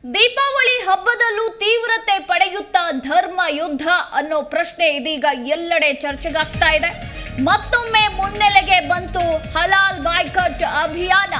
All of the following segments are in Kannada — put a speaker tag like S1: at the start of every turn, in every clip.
S1: ದೀಪಾವಳಿ ಹಬ್ಬದಲ್ಲೂ ತೀವ್ರತೆ ಪಡೆಯುತ್ತಾ ಧರ್ಮ ಯುದ್ಧ ಅನ್ನೋ ಪ್ರಶ್ನೆ ಇದೀಗ ಎಲ್ಲೆಡೆ ಚರ್ಚೆಗಾಗ್ತಾ ಇದೆ ಮತ್ತೊಮ್ಮೆ ಮುನ್ನೆಲೆಗೆ ಬಂತು ಹಲಾಲ್ ಬಾಯ್ಕಟ್ ಅಭಿಯಾನ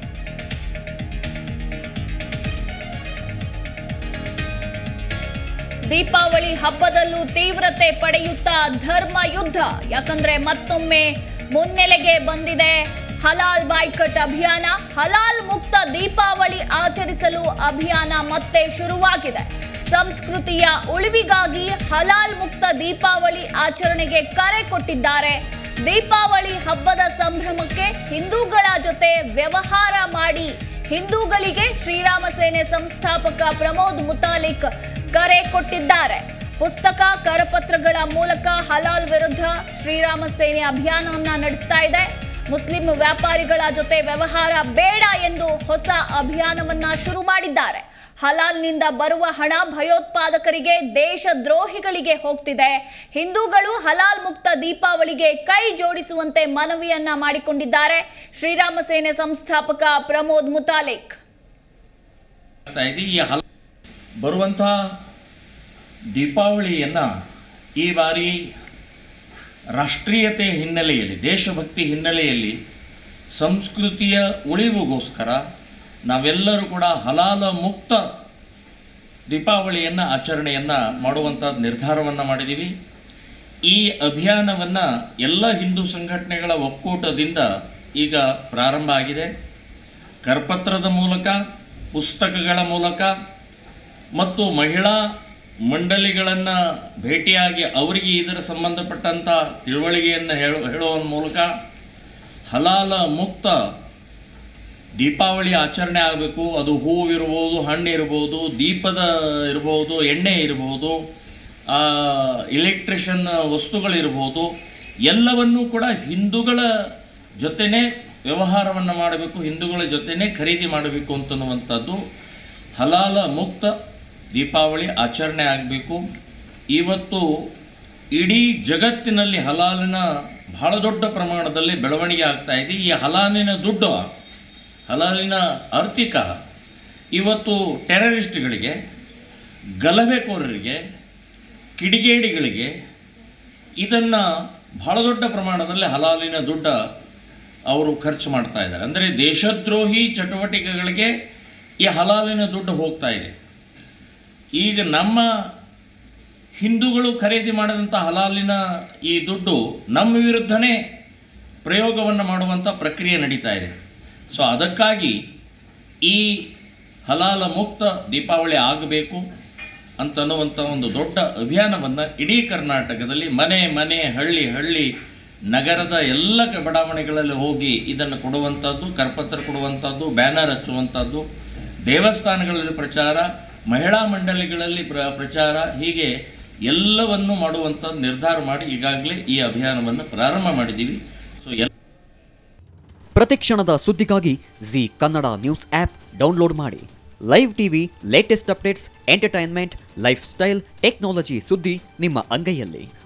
S1: ದೀಪಾವಳಿ ಹಬ್ಬದಲ್ಲೂ ತೀವ್ರತೆ ಪಡೆಯುತ್ತಾ ಧರ್ಮ ಯುದ್ಧ ಯಾಕಂದ್ರೆ ಮತ್ತೊಮ್ಮೆ ಮುನ್ನೆಲೆಗೆ ಬಂದಿದೆ ಹಲಾಲ್ ಬಾಯ್ಕಟ್ ಅಭಿಯಾನ ಹಲಾಲ್ ಮುಕ್ತ ದೀಪಾವಳಿ ಆಚರಿಸಲು ಅಭಿಯಾನ ಮತ್ತೆ ಶುರುವಾಗಿದೆ ಸಂಸ್ಕೃತಿಯ ಉಳಿವಿಗಾಗಿ ಹಲಾಲ್ ಮುಕ್ತ ದೀಪಾವಳಿ ಆಚರಣೆಗೆ ಕರೆ ಕೊಟ್ಟಿದ್ದಾರೆ ದೀಪಾವಳಿ ಹಬ್ಬದ ಸಂಭ್ರಮಕ್ಕೆ ಹಿಂದೂಗಳ ಜೊತೆ ವ್ಯವಹಾರ ಮಾಡಿ ಹಿಂದೂಗಳಿಗೆ ಶ್ರೀರಾಮ ಸೇನೆ ಸಂಸ್ಥಾಪಕ ಪ್ರಮೋದ್ ಮುತಾಲಿಕ್ ಕರೆ ಕೊಟ್ಟಿದ್ದಾರೆ ಪುಸ್ತಕ ಕರಪತ್ರಗಳ ಮೂಲಕ ಹಲಾಲ್ ವಿರುದ್ಧ ಶ್ರೀರಾಮ ಸೇನೆ ಅಭಿಯಾನವನ್ನ ನಡೆಸ್ತಾ ಇದೆ ಮುಸ್ಲಿಂ ವ್ಯಾಪಾರಿಗಳ ಜೊತೆ ವ್ಯವಹಾರ ಬೇಡ ಎಂದು ಹೊಸ ಅಭಿಯಾನವನ್ನ ಶುರು ಮಾಡಿದ್ದಾರೆ ಹಲಾಲ್ನಿಂದ ಬರುವ ಹಣ ಭಯೋತ್ಪಾದಕರಿಗೆ ದೇಶದ್ರೋಹಿಗಳಿಗೆ ಹೋಗ್ತಿದೆ ಹಿಂದೂಗಳು ಹಲಾಲ್ ಮುಕ್ತ ದೀಪಾವಳಿಗೆ ಕೈ ಜೋಡಿಸುವಂತೆ ಮನವಿಯನ್ನ ಮಾಡಿಕೊಂಡಿದ್ದಾರೆ ಶ್ರೀರಾಮ ಸೇನೆ ಸಂಸ್ಥಾಪಕ ಪ್ರಮೋದ್ ಮುತಾಲಿಕ್
S2: ಆಗ್ತಾ ಇದೆ ಈ ಹಲ ಬರುವಂಥ ದೀಪಾವಳಿಯನ್ನು ಈ ಬಾರಿ ರಾಷ್ಟ್ರೀಯತೆ ಹಿನ್ನೆಲೆಯಲ್ಲಿ ದೇಶಭಕ್ತಿ ಹಿನ್ನೆಲೆಯಲ್ಲಿ ಸಂಸ್ಕೃತಿಯ ಉಳಿವಿಗೋಸ್ಕರ ನಾವೆಲ್ಲರೂ ಕೂಡ ಹಲಾಲ ಮುಕ್ತ ದೀಪಾವಳಿಯನ್ನು ಆಚರಣೆಯನ್ನು ಮಾಡುವಂಥ ನಿರ್ಧಾರವನ್ನು ಮಾಡಿದ್ದೀವಿ ಈ ಅಭಿಯಾನವನ್ನು ಎಲ್ಲ ಹಿಂದೂ ಸಂಘಟನೆಗಳ ಒಕ್ಕೂಟದಿಂದ ಈಗ ಪ್ರಾರಂಭ ಆಗಿದೆ ಕರಪತ್ರದ ಮೂಲಕ ಪುಸ್ತಕಗಳ ಮೂಲಕ ಮತ್ತು ಮಹಿಳಾ ಮಂಡಳಿಗಳನ್ನು ಭೇಟಿಯಾಗಿ ಅವರಿಗೆ ಇದರ ಸಂಬಂಧಪಟ್ಟಂಥ ತಿಳುವಳಿಕೆಯನ್ನು ಹೇಳು ಹೇಳುವ ಮೂಲಕ ಹಲಾಲ ಮುಕ್ತ ದೀಪಾವಳಿ ಆಚರಣೆ ಆಗಬೇಕು ಅದು ಹೂವು ಇರ್ಬೋದು ಹಣ್ಣು ಇರ್ಬೋದು ದೀಪದ ಇರ್ಬೋದು ಎಣ್ಣೆ ಇರ್ಬೋದು ಇಲೆಕ್ಟ್ರಿಷನ್ ವಸ್ತುಗಳಿರ್ಬೋದು ಎಲ್ಲವನ್ನೂ ಕೂಡ ಹಿಂದೂಗಳ ಜೊತೆನೇ ವ್ಯವಹಾರವನ್ನು ಮಾಡಬೇಕು ಹಿಂದೂಗಳ ಜೊತೆನೇ ಖರೀದಿ ಮಾಡಬೇಕು ಅಂತನ್ನುವಂಥದ್ದು ಹಲಾಲ ಮುಕ್ತ ದೀಪಾವಳಿ ಆಚರಣೆ ಆಗಬೇಕು ಇವತ್ತು ಇಡೀ ಜಗತ್ತಿನಲ್ಲಿ ಹಲಾಲಿನ ಬಹಳ ದೊಡ್ಡ ಪ್ರಮಾಣದಲ್ಲಿ ಬೆಳವಣಿಗೆ ಆಗ್ತಾ ಇದೆ ಈ ಹಲಾಲಿನ ದುಡ್ಡು ಹಲಾಲಿನ ಆರ್ಥಿಕ ಇವತ್ತು ಟೆರರಿಸ್ಟ್ಗಳಿಗೆ ಗಲಭೆಕೋರರಿಗೆ ಕಿಡಿಗೇಡಿಗಳಿಗೆ ಇದನ್ನು ಬಹಳ ದೊಡ್ಡ ಪ್ರಮಾಣದಲ್ಲಿ ಹಲಾಲಿನ ದುಡ್ಡ ಅವರು ಖರ್ಚು ಮಾಡ್ತಾ ಇದ್ದಾರೆ ಅಂದರೆ ದೇಶದ್ರೋಹಿ ಚಟುವಟಿಕೆಗಳಿಗೆ ಈ ಹಲಾಲಿನ ದುಡ್ಡು ಹೋಗ್ತಾ ಇದೆ ಈಗ ನಮ್ಮ ಹಿಂದೂಗಳು ಖರೀದಿ ಮಾಡಿದಂಥ ಹಲಾಲಿನ ಈ ದುಡ್ಡು ನಮ್ಮ ವಿರುದ್ಧನೇ ಪ್ರಯೋಗವನ್ನು ಮಾಡುವಂಥ ಪ್ರಕ್ರಿಯೆ ನಡೀತಾ ಇದೆ ಸೊ ಅದಕ್ಕಾಗಿ ಈ ಹಲಾಲ ಮುಕ್ತ ದೀಪಾವಳಿ ಆಗಬೇಕು ಅಂತನ್ನುವಂಥ ಒಂದು ದೊಡ್ಡ ಅಭಿಯಾನವನ್ನು ಇಡೀ ಕರ್ನಾಟಕದಲ್ಲಿ ಮನೆ ಮನೆ ಹಳ್ಳಿ ಹಳ್ಳಿ ನಗರದ ಎಲ್ಲ ಕ- ಬಡಾವಣೆಗಳಲ್ಲಿ ಹೋಗಿ ಇದನ್ನು ಕೊಡುವಂಥದ್ದು ಕರಪತ್ರ ಕೊಡುವಂಥದ್ದು ಬ್ಯಾನರ್ ಹಚ್ಚುವಂಥದ್ದು ದೇವಸ್ಥಾನಗಳಲ್ಲಿ ಪ್ರಚಾರ ಮಹಿಳಾ ಮಂಡಳಿಗಳಲ್ಲಿ ಪ್ರ ಪ್ರಚಾರ ಹೀಗೆ ಎಲ್ಲವನ್ನು ಮಾಡುವಂಥ ನಿರ್ಧಾರ ಮಾಡಿ ಈಗಾಗಲೇ ಈ ಅಭಿಯಾನವನ್ನು ಪ್ರಾರಂಭ ಮಾಡಿದ್ದೀವಿ ಸೊ ಎಲ್ಲ
S3: ಪ್ರತಿಕ್ಷಣದ ಸುದ್ದಿಗಾಗಿ Zee Kannada news app download ಮಾಡಿ live TV latest updates entertainment lifestyle technology ಸುದ್ದಿ ನಿಮ್ಮ ಅಂಗೈಯಲ್ಲಿ